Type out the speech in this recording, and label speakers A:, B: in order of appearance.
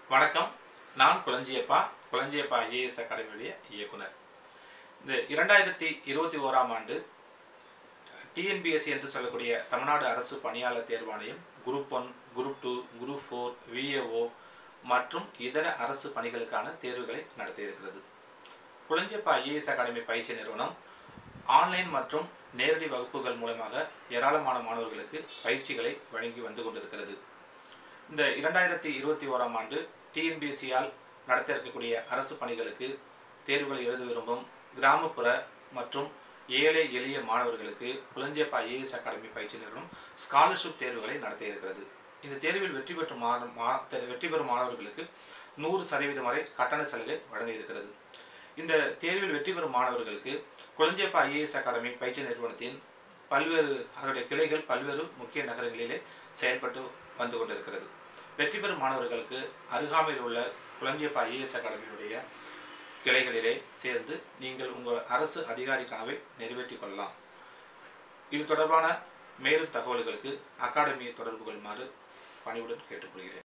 A: வணக்கம் நான் குளஞ்சியப்பா குளஞ்சியப்பா ஐஏஎஸ் அகாடமியுடைய இயக்குனர் இந்த இரண்டாயிரத்தி இருபத்தி ஓராம் ஆண்டு டிஎன்பிஎஸ்சி என்று சொல்லக்கூடிய தமிழ்நாடு அரசு பணியாளர் தேர்வாணையம் group one group two group four VAO மற்றும் இதர அரசு பணிகளுக்கான தேர்வுகளை நடத்த இருக்கிறது குளஞ்சியப்பா ஐஏஎஸ் அகாடமி பயிற்சி நிறுவனம் ஆன்லைன் மற்றும் நேரடி வகுப்புகள் மூலமாக ஏராளமான மாணவர்களுக்கு பயிற்சிகளை வழங்கி வந்து கொண்டிருக்கிறது இந்த இரண்டாயிரத்தி இருபத்தி ஓராம் ஆண்டு டிஎன்பிஎஸ்சியால் நடத்த இருக்கக்கூடிய அரசு பணிகளுக்கு தேர்வுகளை எழுத விரும்பும் கிராமப்புற மற்றும் ஏழை எளிய மாணவர்களுக்கு புலஞ்சேப்பா ஐஏஎஸ் அகாடமி பயிற்சி நிறுவனம் ஸ்காலர்ஷிப் தேர்வுகளை நடத்த இருக்கிறது இந்த தேர்வில் வெற்றி பெற்ற மாண மா- தெ- வெற்றி பெறும் மாணவர்களுக்கு நூறு சதவீதம் வரை கட்டண சலுகை வழங்க இருக்கிறது இந்த தேர்வில் வெற்றி பெறும் மாணவர்களுக்கு குளஞ்சேப்பா ஐஏஎஸ் அகாடமி பயிற்சி நிறுவனத்தின் பல்வேறு அதனுடைய கிளைகள் பல்வேறு முக்கிய நகரங்களிலே செயல்பட்டு வந்து கொண்டிருக்கிறது வெற்றி பெறும் மாணவர்களுக்கு அருகாமையில் உள்ள குளஞ்சியப்பா ஐஏஎஸ் அகாடமியுடைய கிளைகளிலே சேர்ந்து நீங்கள் உங்கள் அரசு அதிகாரி கனவை நிறைவேற்றிக் கொள்ளலாம் இது தொடர்பான மேலும் தகவல்களுக்கு அகாடமியை தொடர்பு கொள்ளுமாறு பணிவுடன் கேட்டுக்கொள்கிறேன்